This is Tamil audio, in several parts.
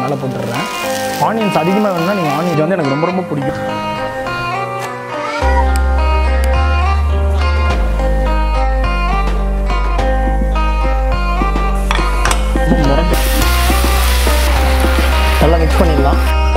மேலே போட்டுடுறேன் ஆனியன்ஸ் அதிகமாக வேணும்னா நீங்கள் ஆனியன்ஸ் வந்து எனக்கு ரொம்ப ரொம்ப பிடிக்கும் ரொம்ப முரட்டு. நல்லா மிக்ஸ் பண்ணிடலாம்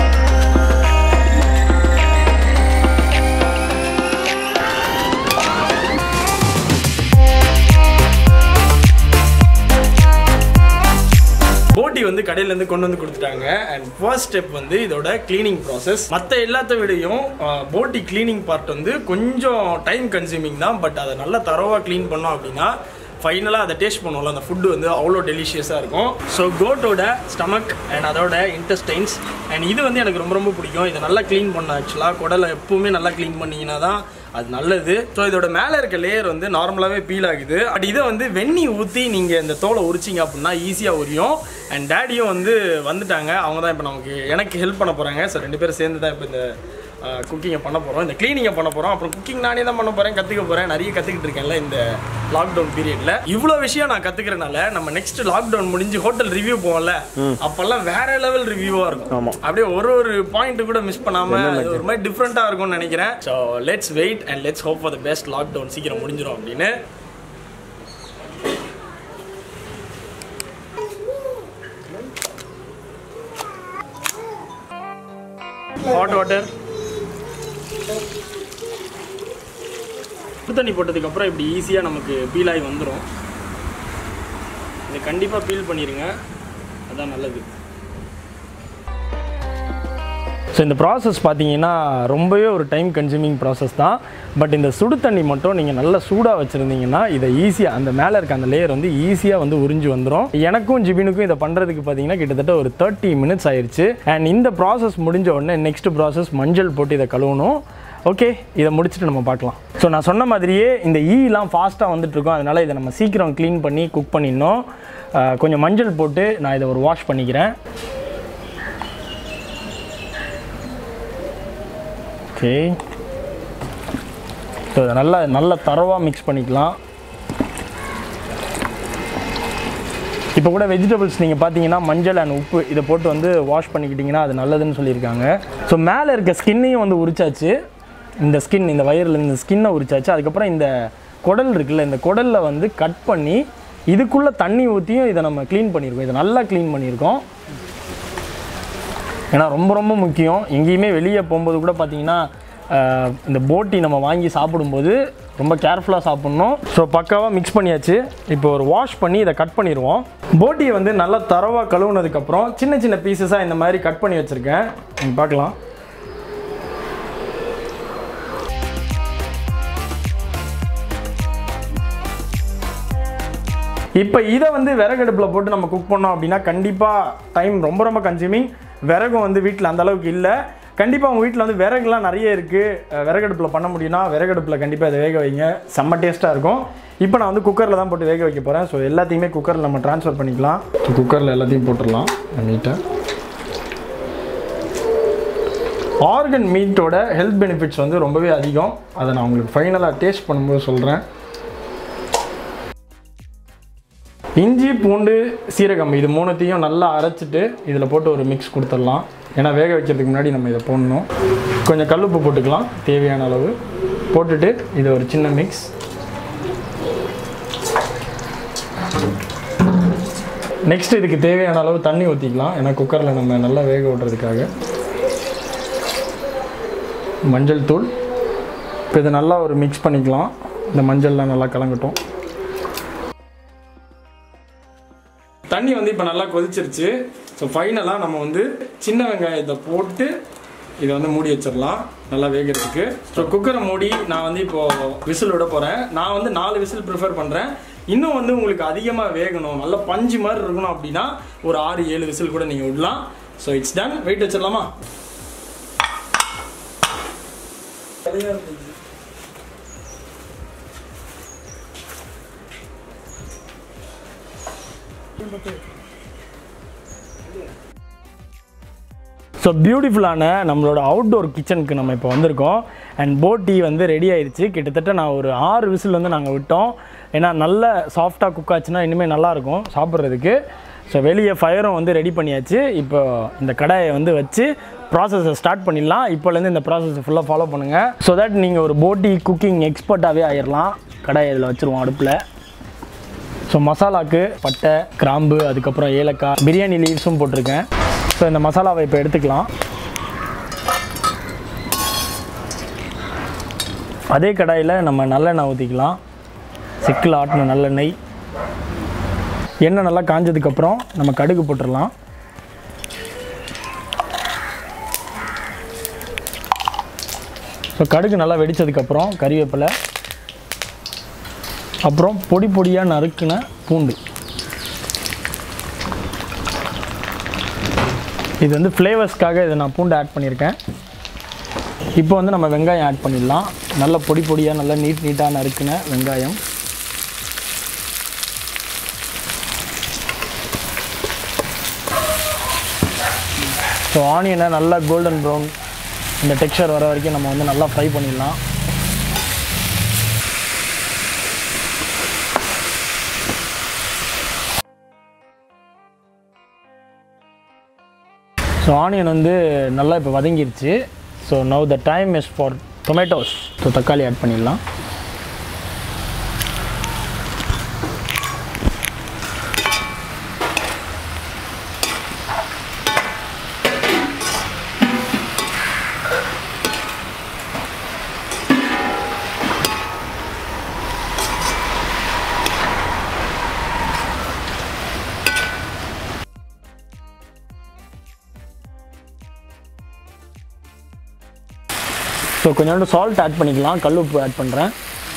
போட்டி வந்து கடையிலேருந்து கொண்டு வந்து கொடுத்துட்டாங்க அண்ட் ஃபர்ஸ்ட் ஸ்டெப் வந்து இதோட க்ளீனிங் ப்ராசஸ் மற்ற எல்லாத்த விடையும் போட்டி க்ளீனிங் பார்ட் வந்து கொஞ்சம் டைம் கன்சியூமிங் தான் பட் அதை நல்லா தரவாக க்ளீன் பண்ணோம் அப்படின்னா ஃபைனலாக அதை டேஸ்ட் பண்ணுவோம்ல அந்த ஃபுட்டு வந்து அவ்வளோ டெலிஷியஸாக இருக்கும் ஸோ கோட்டோட ஸ்டமக் அண்ட் அதோட இன்டெஸ்டைன்ஸ் அண்ட் இது வந்து எனக்கு ரொம்ப ரொம்ப பிடிக்கும் இதை நல்லா க்ளீன் பண்ண ஆக்சுவலாக குடலை எப்பவுமே நல்லா க்ளீன் பண்ணிங்கன்னா தான் அது நல்லது ஸோ இதோட மேலே இருக்க லேயர் வந்து நார்மலாகவே பீல் ஆகுது பட் இதை வந்து வெண்ணி ஊற்றி நீங்கள் இந்த தோலை உரிச்சிங்க அப்படின்னா ஈஸியாக உரியும் அண்ட் டேடியும் வந்து வந்துட்டாங்க அவங்க தான் இப்போ நமக்கு எனக்கு ஹெல்ப் பண்ண போகிறாங்க ஸோ ரெண்டு பேரும் சேர்ந்து தான் இப்போ இந்த குக்கிங்கை பண்ண போகிறோம் இந்த க்ளீனிங்கை பண்ண போகிறோம் அப்புறம் குக்கிங் நானே தான் பண்ண போகிறேன் கற்றுக்க போகிறேன் நிறைய கற்றுக்கிட்டு இருக்கேன்ல இந்த லாக்டவுன் பீரியடில் இவ்வளோ விஷயம் நான் கற்றுக்கிறனால நம்ம நெக்ஸ்ட் லாக்டவுன் முடிஞ்சு ஹோட்டல் ரிவ்யூ போவோம்ல அப்போல்லாம் வேற லெவல் ரிவ்யூவாக இருக்கும் ஆமாம். அப்படியே ஒரு ஒரு பாயிண்ட் கூட மிஸ் பண்ணாம அது ஒரு மாதிரி டிஃப்ரெண்ட்டாக இருக்கும்னு நினைக்கிறேன் so let's wait and let's hope for the best lockdown சீக்கிரம் முடிஞ்சிடும் அப்படின்னு ஹாட் வாட்டர் சுடு தண்ணி போட்டதுக்கு அப்புறம் இப்படி ஈஸியாக நமக்கு பீல் ஆகி வந்துடும் இதை கண்டிப்பாக பீல் பண்ணிடுங்க அதான் நல்லது ஸோ இந்த ப்ராசஸ் பார்த்தீங்கன்னா ரொம்பவே ஒரு டைம் கன்சூமிங் ப்ராசஸ் தான் பட் இந்த சுடு தண்ணி மட்டும் நீங்கள் நல்லா சூடாக வச்சுருந்தீங்கன்னா இதை ஈஸியாக அந்த மேலே இருக்க அந்த லேயர் வந்து ஈஸியாக வந்து உறிஞ்சு வந்துடும் எனக்கும் ஜிபினுக்கும் இதை பண்ணுறதுக்கு பார்த்தீங்கன்னா கிட்டத்தட்ட ஒரு தேர்ட்டி மினிட்ஸ் ஆயிடுச்சு அண்ட் இந்த ப்ராசஸ் முடிஞ்ச உடனே நெக்ஸ்ட் ப்ராசஸ் மஞ்சள் போட்டு இதை கழுவணும் ஓகே இதை முடிச்சுட்டு நம்ம பார்க்கலாம் ஸோ நான் சொன்ன மாதிரியே இந்த ஈலாம் ஃபாஸ்ட்டாக வந்துட்டு இருக்கும் அதனால் இதை நம்ம சீக்கிரம் க்ளீன் பண்ணி குக் பண்ணிடணும் அஹ் கொஞ்சம் மஞ்சள் போட்டு நான் இதை ஒரு வாஷ் பண்ணிக்கிறேன் ஓகே ஸோ இதை நல்லா நல்லா தரவாக மிக்ஸ் பண்ணிக்கலாம் இப்போ கூட வெஜிடபிள்ஸ் நீங்கள் பார்த்தீங்கன்னா மஞ்சள் அண்ட் உப்பு இதை போட்டு வந்து வாஷ் பண்ணிக்கிட்டிங்கன்னா அது நல்லதுன்னு சொல்லியிருக்காங்க ஸோ மேலே இருக்க ஸ்கின்னையும் வந்து உரிச்சாச்சு இந்த ஸ்கின் இந்த வயரில் இந்த ஸ்கின்னை உரிச்சாச்சு அதுக்கப்புறம் இந்த குடல் இருக்குல்ல இந்த குடலில் வந்து கட் பண்ணி இதுக்குள்ளே தண்ணி ஊற்றியும் இதை நம்ம க்ளீன் பண்ணியிருக்கோம் இதை நல்லா க்ளீன் பண்ணியிருக்கோம் ஏன்னா ரொம்ப ரொம்ப முக்கியம் எங்கேயுமே வெளியே போகும்போது கூட பார்த்தீங்கன்னா ஆஹ், இந்த போட்டி நம்ம வாங்கி சாப்பிடும்போது ரொம்ப கேர்ஃபுல்லாக சாப்பிட்ணும் ஸோ பக்காவாக மிக்ஸ் பண்ணியாச்சு இப்போ ஒரு வாஷ் பண்ணி இதை கட் பண்ணிடுவோம் போட்டியை வந்து நல்லா தரவாக கழுவுனதுக்கப்புறம் சின்ன சின்ன பீசஸாக இந்த மாதிரி கட் பண்ணி வச்சுருக்கேன் நீங்கள் பார்க்கலாம் இப்போ இதை வந்து விறகடுப்பில் போட்டு நம்ம குக் பண்ணோம் அப்படின்னா கண்டிப்பாக டைம் ரொம்ப ரொம்ப கன்சியூமிங் விறகும் வந்து வீட்டில் அந்த அளவுக்கு இல்லை கண்டிப்பாக உங்கள் வீட்டில் வந்து விறகுலாம் நிறைய இருக்குது விறகடுப்பில் பண்ண முடியும்னா விறகடுப்பில் கண்டிப்பாக இதை வேக வைங்க செம்ம டேஸ்ட்டாக இருக்கும் இப்போ நான் வந்து குக்கரில் தான் போட்டு வேக வைக்க போகிறேன் ஸோ எல்லாத்தையுமே குக்கரில் நம்ம ட்ரான்ஸ்ஃபர் பண்ணிக்கலாம் குக்கரில் எல்லாத்தையும் போட்டுடலாம் நீட்டாக ஆர்கன் மீட்டோட ஹெல்த் பெனிஃபிட்ஸ் வந்து ரொம்பவே அதிகம் அதை நான் உங்களுக்கு ஃபைனலாக டேஸ்ட் பண்ணும்போது சொல்கிறேன் இஞ்சி பூண்டு சீரகம் இது மூணுத்தையும் நல்லா அரைச்சிட்டு இதில் போட்டு ஒரு மிக்ஸ் கொடுத்துடலாம் ஏன்னா வேக வைக்கிறதுக்கு முன்னாடி நம்ம இதை போடணும் கொஞ்சம் கல்லுப்பு போட்டுக்கலாம் தேவையான அளவு போட்டுட்டு இது ஒரு சின்ன மிக்ஸ் நெக்ஸ்ட் இதுக்கு தேவையான அளவு தண்ணி ஊற்றிக்கலாம் ஏன்னா குக்கரில் நம்ம நல்லா வேக விடுறதுக்காக மஞ்சள் தூள் இப்போ இதை நல்லா ஒரு மிக்ஸ் பண்ணிக்கலாம் இந்த மஞ்சள்லாம் நல்லா கலங்கட்டும் தண்ணி வந்து இப்போ நல்லா கொதிச்சிருச்சு ஸோ ஃபைனலாக நம்ம வந்து சின்ன வெங்காயத்தை போட்டு இதை வந்து மூடி வச்சிடலாம் நல்லா வேகிறதுக்கு ஸோ குக்கரை மூடி நான் வந்து இப்போ விசில் விட போகிறேன் நான் வந்து நாலு விசில் ப்ரிஃபர் பண்ணுறேன் இன்னும் வந்து உங்களுக்கு அதிகமாக வேகணும் நல்ல பஞ்சு மாதிரி இருக்கணும் அப்படின்னா ஒரு ஆறு ஏழு விசில் கூட நீங்கள் விடலாம் ஸோ இட்ஸ் டன் வெயிட் வச்சிடலாமா ஸோ பியூட்டிஃபுல்லான நம்மளோட அவுட்டோர் கிச்சனுக்கு நம்ம இப்போ வந்திருக்கோம் அண்ட் போட்டி வந்து ரெடி ஆயிடுச்சு கிட்டத்தட்ட நான் ஒரு ஆறு விசில் வந்து நாங்கள் விட்டோம் ஏன்னா நல்ல சாஃப்டாக குக் ஆச்சுன்னா இனிமேல் நல்லாயிருக்கும் சாப்பிட்றதுக்கு ஸோ வெளியே ஃபயரும் வந்து ரெடி பண்ணியாச்சு இப்போ இந்த கடாயை வந்து வச்சு ப்ராசஸை ஸ்டார்ட் பண்ணிடலாம் இப்போலேருந்து இந்த ப்ராசஸை ஃபுல்லாக ஃபாலோ பண்ணுங்கள் ஸோ தட் நீங்கள் ஒரு போட்டி குக்கிங் எக்ஸ்பர்ட்டாகவே ஆயிடலாம் கடாயை இதில் வச்சுருவோம் அடுப்பில் ஸோ மசாலாக்கு பட்டை கிராம்பு அதுக்கப்புறம் ஏலக்காய் பிரியாணி லீவ்ஸும் போட்டிருக்கேன் ஸோ இந்த மசாலாவை இப்போ எடுத்துக்கலாம் அதே கடாயில் நம்ம நல்லெண்ணெய் ஊற்றிக்கலாம் சிக்கில் ஆட்டின நல்லெண்ணெய் எண்ணெய் நல்லா காஞ்சதுக்கப்புறம் நம்ம கடுகு போட்டுடலாம் ஸோ கடுகு நல்லா வெடித்ததுக்கப்புறம் கறிவேப்பிலை அப்புறம் பொடி பொடியாக நறுக்கின பூண்டு இது வந்து ஃப்ளேவர்ஸ்க்காக இதை நான் பூண்டு ஆட் பண்ணியிருக்கேன் இப்போ வந்து நம்ம வெங்காயம் ஆட் பண்ணிடலாம் நல்ல பொடி பொடியாக நல்லா நீட் நீட்டாக நறுக்கின வெங்காயம் ஸோ ஆனியனை நல்லா கோல்டன் ப்ரௌன் இந்த டெக்ஸ்சர் வர வரைக்கும் நம்ம வந்து நல்லா ஃப்ரை பண்ணிடலாம் ஸோ ஆனியன் வந்து நல்லா இப்போ வதங்கிருச்சு so now the time is for tomatoes so தக்காளி ஆட் பண்ணிடலாம் ஸோ கொஞ்சோண்டு சால்ட் ஆட் பண்ணிக்கலாம் கல் உப்பு ஆட் பண்ணுறேன்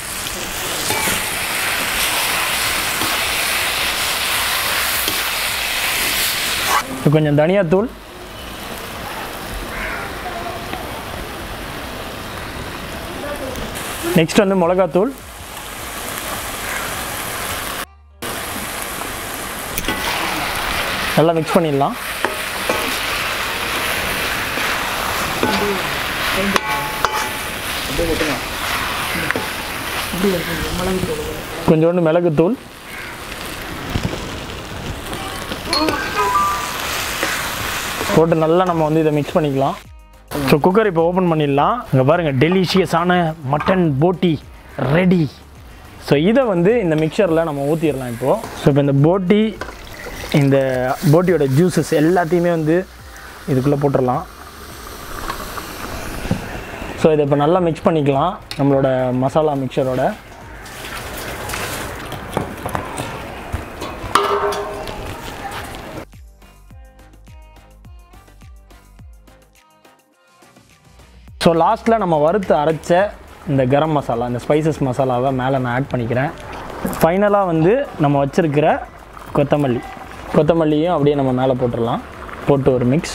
ஸோ கொஞ்சம் தனியாத்தூள் நெக்ஸ்ட் வந்து மிளகாத்தூள் நல்லா மிக்ஸ் பண்ணிடலாம் கொஞ்சோண்டு மிளகுத்தூள் போட்டு நல்லா நம்ம வந்து இதை மிக்ஸ் பண்ணிக்கலாம் ஸோ குக்கர் இப்போ ஓப்பன் பண்ணிடலாம் இங்கே பாருங்கள் டெலிஷியஸான மட்டன் போட்டி ரெடி ஸோ இதை வந்து இந்த மிக்சரில் நம்ம ஊற்றிடலாம் இப்போது ஸோ இப்போ இந்த போட்டி இந்த போட்டியோட ஜூஸஸ் எல்லாத்தையுமே வந்து இதுக்குள்ளே போட்டுடலாம் ஸோ இதை இப்போ நல்லா மிக்ஸ் பண்ணிக்கலாம் நம்மளோட மசாலா மிக்சரோட ஸோ லாஸ்ட்டில் நம்ம வறுத்து அரைச்ச இந்த கரம் மசாலா இந்த ஸ்பைசஸ் மசாலாவை மேலே நான் ஆட் பண்ணிக்கிறேன் ஃபைனலாக வந்து நம்ம வச்சுருக்கிற கொத்தமல்லி கொத்தமல்லியும் அப்படியே நம்ம மேலே போட்டுடலாம் போட்டு ஒரு மிக்ஸ்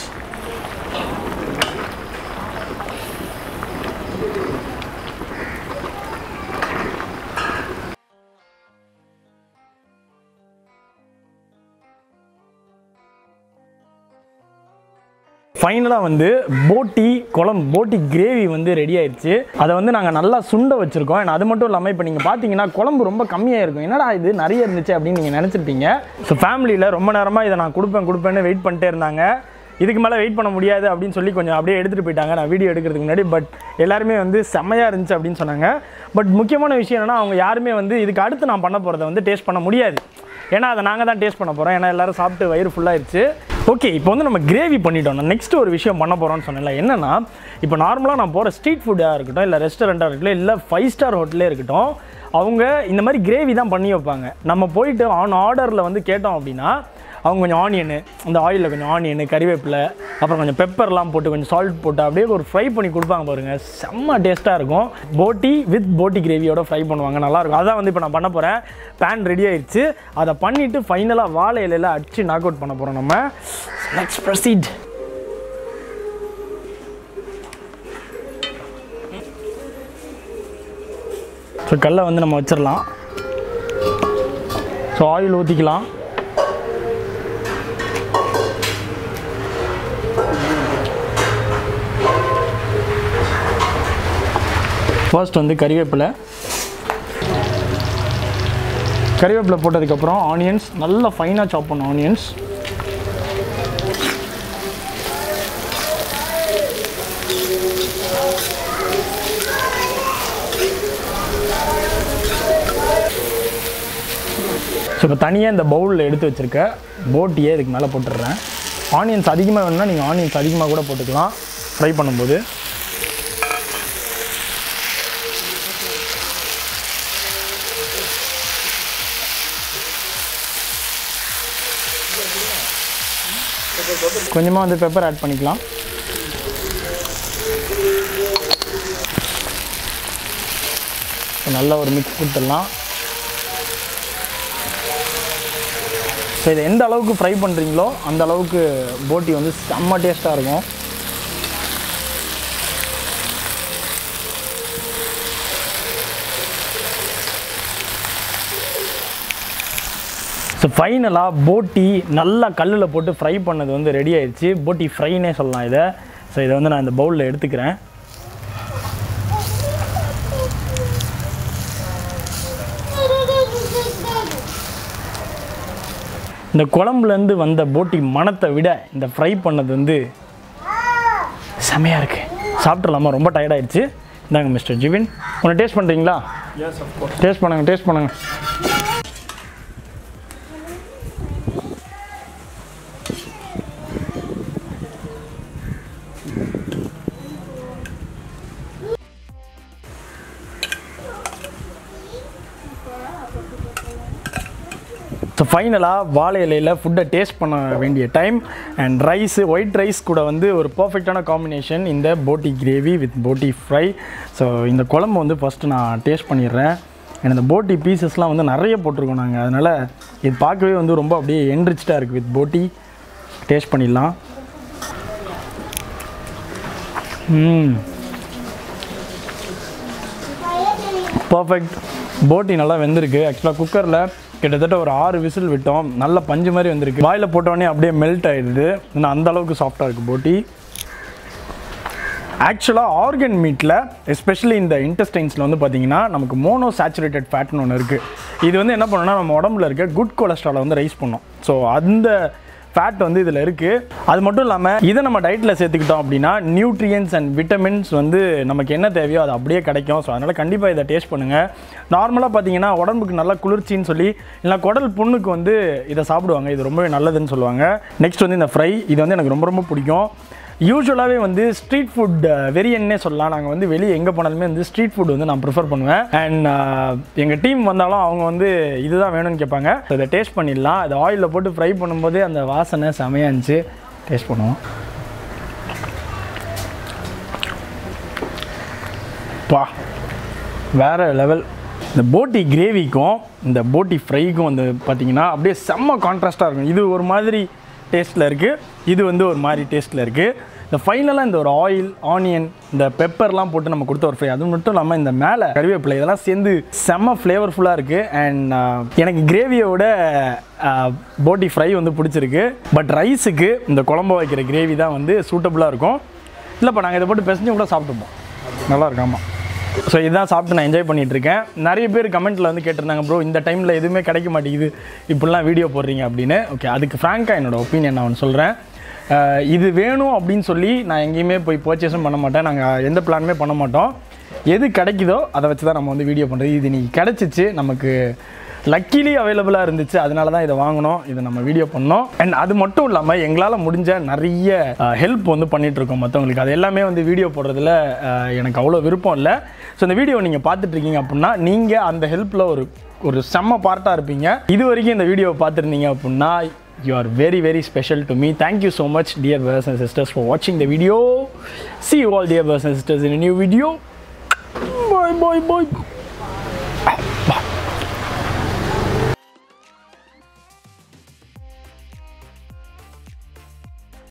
ஃபைனலாக வந்து போட்டி குழம்பு போட்டி கிரேவி வந்து ரெடி ஆயிடுச்சு அதை வந்து நாங்கள் நல்லா சுண்ட வச்சுருக்கோம் and அது மட்டும் இல்லாமல் இப்போ நீங்கள் பார்த்தீங்கன்னா குழம்பு ரொம்ப கம்மியாக இருக்கும் என்னடா இது நிறைய இருந்துச்சு அப்படின்னு நீங்கள் நினச்சிருப்பீங்க ஸோ ஃபேமிலியில் ரொம்ப நேரமாக இதை நான் கொடுப்பேன் கொடுப்பேன்னு வெயிட் பண்ணிட்டே இருந்தாங்க இதுக்கு மேலே வெயிட் பண்ண முடியாது அப்படின்னு சொல்லி கொஞ்சம் அப்படியே எடுத்துகிட்டு போயிட்டாங்க நான் வீடியோ எடுக்கிறதுக்கு முன்னாடி பட் எல்லாருமே வந்து செம்மையாக இருந்துச்சு அப்படின்னு சொன்னாங்க பட் முக்கியமான விஷயம் என்னென்னா அவங்க யாருமே வந்து இதுக்கு அடுத்து நான் பண்ண போகிறத வந்து டேஸ்ட் பண்ண முடியாது ஏன்னா அதை நாங்கள் தான் டேஸ்ட் பண்ண போகிறோம் ஏன்னா எல்லாரும் சாப்பிட்டு வயிறு ஃபுல்லாகிடுச்சு ஓகே இப்போ வந்து நம்ம கிரேவி பண்ணிட்டோம் நான் நெக்ஸ்ட் ஒரு விஷயம் பண்ண போகிறோம்னு சொன்னேன்ல என்னன்னா இப்போ நார்மலாக நான் போகிற ஸ்ட்ரீட் ஃபுட்டாக இருக்கட்டும் இல்லை ரெஸ்டாரண்ட்டாக இருக்கட்டும் இல்லை ஃபைவ் ஸ்டார் ஹோட்டலே இருக்கட்டும் அவங்க இந்த மாதிரி கிரேவி தான் பண்ணி வைப்பாங்க நம்ம போயிட்டு ஆன் ஆர்டரில் வந்து கேட்டோம் அப்படின்னா அவங்க கொஞ்சம் ஆனியனு அந்த ஆயிலில் கொஞ்சம் ஆனியனு கறிவேப்பிலை அப்புறம் கொஞ்சம் பெப்பர்லாம் போட்டு கொஞ்சம் சால்ட் போட்டு அப்படியே ஒரு ஃப்ரை பண்ணி கொடுப்பாங்க பாருங்கள் செம்ம டேஸ்ட்டாக இருக்கும் போட்டி வித் போட்டி கிரேவியோட ஃப்ரை பண்ணுவாங்க நல்லாயிருக்கும் அதான் வந்து இப்போ நான் பண்ண போகிறேன் பேன் ரெடி ஆயிடுச்சு அதை பண்ணிவிட்டு ஃபைனலாக வாழை இலையில அடிச்சு நாக் அவுட் பண்ண போகிறோம் நம்ம நெக்ஸ்ட் ப்ரொசீட் ஸோ கல்லை வந்து நம்ம வச்சிடலாம் ஸோ ஆயில் ஊற்றிக்கலாம் ஃபர்ஸ்ட் வந்து கறிவேப்பிலை கறிவேப்பிலை போட்டதுக்கப்புறம் ஆனியன்ஸ் நல்லா ஃபைனாக சாப் பண்ண ஆனியன்ஸ் இப்போ தனியாக இந்த பவுலில் எடுத்து வச்சுருக்க போட்டியே இதுக்கு மேலே போட்டுடுறேன் ஆனியன்ஸ் அதிகமாக வேணும்னா நீங்கள் ஆனியன்ஸ் அதிகமாக கூட போட்டுக்கலாம் ஃப்ரை பண்ணும்போது கொஞ்சமாக வந்து பெப்பர் ஆட் பண்ணிக்கலாம் இப்போ நல்ல ஒரு மிக்ஸ் கொடுத்துடலாம் ஸோ இதை எந்த அளவுக்கு ஃப்ரை பண்ணுறீங்களோ அந்த அளவுக்கு போட்டி வந்து செம்ம டேஸ்ட்டாக இருக்கும் ஸோ ஃபைனலாக போட்டி நல்லா கல்லில் போட்டு ஃப்ரை பண்ணது வந்து ரெடி ஆயிடுச்சு போட்டி ஃப்ரைனே சொல்லலாம் இதை ஸோ இதை வந்து நான் இந்த பவுலில் எடுத்துக்கிறேன் இந்த குழம்புலேருந்து வந்த போட்டி மணத்தை விட இந்த ஃப்ரை பண்ணது வந்து செமையாக இருக்கு சாப்பிட்றலாமா ரொம்ப டயர்டாயிடுச்சு இந்தாங்க மிஸ்டர் ஜிவின் உன்னை டேஸ்ட் பண்ணுறீங்களா எஸ் அஃப்கோர்ஸ் டேஸ்ட் பண்ணுங்க டேஸ்ட் பண்ணுங்க ஸோ ஃபைனலாக வாழை இலையில் ஃபுட்டை டேஸ்ட் பண்ண வேண்டிய time and rice white rice கூட வந்து ஒரு பர்ஃபெக்டான காம்பினேஷன் இந்த boti gravy with boti fry so இந்த குழம்பு வந்து ஃபஸ்ட்டு நான் டேஸ்ட் பண்ணிடுறேன் அண்ட் இந்த போட்டி பீசஸ்லாம் வந்து நிறைய போட்டிருக்கோம் நாங்கள் அதனால் இது பார்க்கவே வந்து ரொம்ப அப்படியே என்ரிச்டாக இருக்குது வித் போட்டி டேஸ்ட் பண்ணிடலாம் ம் பர்ஃபெக்ட் போட்டி நல்லா வெந்திருக்கு ஆக்சுவலாக குக்கரில் கிட்டத்தட்ட ஒரு ஆறு விசில் விட்டோம் நல்ல பஞ்சு மாதிரி வந்திருக்கு வாயில் போட்டோடனே அப்படியே மெல்ட் ஆயிடுது இன்னும் அந்த அளவுக்கு சாஃப்டாக இருக்குது போட்டி ஆக்சுவலாக ஆர்கன் மீட்டில் எஸ்பெஷலி இந்த இன்டெஸ்டைன்ஸில் வந்து பார்த்தீங்கன்னா நமக்கு மோனோ சேச்சுரேட்டட் ஃபேட்னு ஒன்று இருக்குது இது வந்து என்ன பண்ணுன்னா நம்ம உடம்புல இருக்க குட் கொலஸ்ட்ராலை வந்து ரைஸ் பண்ணும் ஸோ அந்த ஃபேட் வந்து இதில் இருக்குது அது மட்டும் இல்லாமல் இதை நம்ம டயட்டில் சேர்த்துக்கிட்டோம் அப்படின்னா நியூட்ரியன்ஸ் அண்ட் விட்டமின்ஸ் வந்து நமக்கு என்ன தேவையோ அது அப்படியே கிடைக்கும் ஸோ அதனால் கண்டிப்பாக இதை டேஸ்ட் பண்ணுங்கள் நார்மலாக பார்த்தீங்கன்னா உடம்புக்கு நல்லா குளிர்ச்சின்னு சொல்லி இல்லை குடல் புண்ணுக்கு வந்து இதை சாப்பிடுவாங்க இது ரொம்பவே நல்லதுன்னு சொல்லுவாங்க நெக்ஸ்ட் வந்து இந்த ஃப்ரை இது வந்து எனக்கு ரொம்ப ரொம்ப பிடிக்கும் யூஸ்வலாகவே வந்து ஸ்ட்ரீட் ஃபுட் வெரியன்னே சொல்லலாம் நாங்கள் வந்து வெளியே எங்கே போனாலுமே வந்து ஸ்ட்ரீட் ஃபுட் வந்து நான் ப்ரிஃபர் பண்ணுவேன் அண்ட் எங்கள் டீம் வந்தாலும் அவங்க வந்து இதுதான் வேணும்னு கேட்பாங்க ஸோ இதை டேஸ்ட் பண்ணிடலாம் அதை ஆயிலில் போட்டு ஃப்ரை பண்ணும்போதே அந்த வாசனை செமையாக இருந்துச்சு டேஸ்ட் பண்ணுவோம் பா வேறு லெவல் இந்த போட்டி கிரேவிக்கும் இந்த போட்டி ஃப்ரைக்கும் வந்து பார்த்தீங்கன்னா அப்படியே செம்ம கான்ட்ராஸ்ட்டாக இருக்கும் இது ஒரு மாதிரி டேஸ்ட்டில் இருக்குது இது வந்து ஒரு மாதிரி டேஸ்ட்டில் இருக்குது இந்த ஃபைனலாக இந்த ஒரு ஆயில் ஆனியன் இந்த பெப்பர்லாம் போட்டு நம்ம கொடுத்த ஒரு ஃப்ரை அது மட்டும் இல்லாமல் இந்த மேலே கருவேப்பிலை இதெல்லாம் சேர்ந்து செம்ம ஃப்ளேவர்ஃபுல்லாக இருக்குது அண்ட் எனக்கு கிரேவியோட போட்டி ஃப்ரை வந்து பிடிச்சிருக்கு பட் ரைஸுக்கு இந்த குழம்பு வைக்கிற கிரேவி தான் வந்து சூட்டபுளாக இருக்கும் இல்லைப்பா நாங்கள் இதை போட்டு பிசைஞ்சு கூட சாப்பிட்டுப்போம் நல்லா இருக்காமா ஸோ இதுதான் சாப்பிட்டு நான் என்ஜாய் பண்ணிட்டு இருக்கேன் நிறைய பேர் கமெண்ட்டில் வந்து கேட்டிருந்தாங்க ப்ரோ இந்த டைமில் எதுவுமே கிடைக்க மாட்டேங்குது இப்படிலாம் வீடியோ போடுறீங்க அப்படின்னு ஓகே அதுக்கு ஃப்ராங்காக என்னோட ஒப்பீனியன் நான் ஒன்று சொல்கிறேன் இது வேணும் அப்படின்னு சொல்லி நான் எங்கேயுமே போய் பர்ச்சேஸும் பண்ண மாட்டேன் நாங்கள் எந்த பிளானுமே பண்ண மாட்டோம் எது கிடைக்குதோ அதை வச்சு தான் நம்ம வந்து வீடியோ பண்ணுறது இது இன்னைக்கு கிடச்சிச்சு நமக்கு லக்கிலி அவைலபிளாக இருந்துச்சு அதனால தான் இதை வாங்கினோம் இதை நம்ம வீடியோ பண்ணோம் அண்ட் அது மட்டும் இல்லாமல் எங்களால் முடிஞ்ச நிறைய ஹெல்ப் வந்து பண்ணிட்டு இருக்கோம் மற்றவங்களுக்கு அது எல்லாமே வந்து வீடியோ போடுறதுல அஹ், எனக்கு அவ்வளோ விருப்பம் இல்லை ஸோ இந்த வீடியோ நீங்கள் பார்த்துட்டு இருக்கீங்க அப்படின்னா நீங்கள் அந்த ஹெல்ப்பில் ஒரு ஒரு செம்ம பார்ட்டாக இருப்பீங்க இது வரைக்கும் இந்த வீடியோவை பார்த்துருந்தீங்க அப்படின்னா you are very very special to me thank you so much dear brothers and sisters for வாட்சிங் the video see all dear brothers and sisters in new video bye bye bye